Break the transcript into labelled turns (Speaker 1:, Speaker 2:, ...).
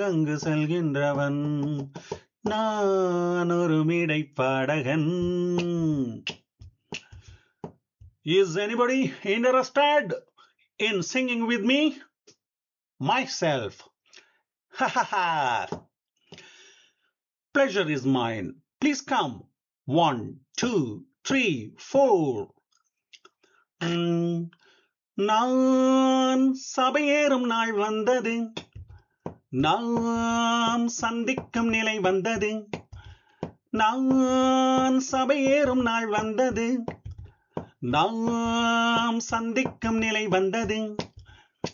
Speaker 1: அங்கு செல்கின்றவன் நான் ஒரு மேடை பாடகன் Is anybody interested in singing with me? Myself. Ha ha ha. Pleasure is mine. Please come. One, two, three, four. ம், நான் சபையேறும் நாள் வந்தது நாம் சந்திக்கும் நிலை வந்தது நான் சபையேறும் நாள் வந்தது நாம் சந்திக்கும் நிலை வந்தது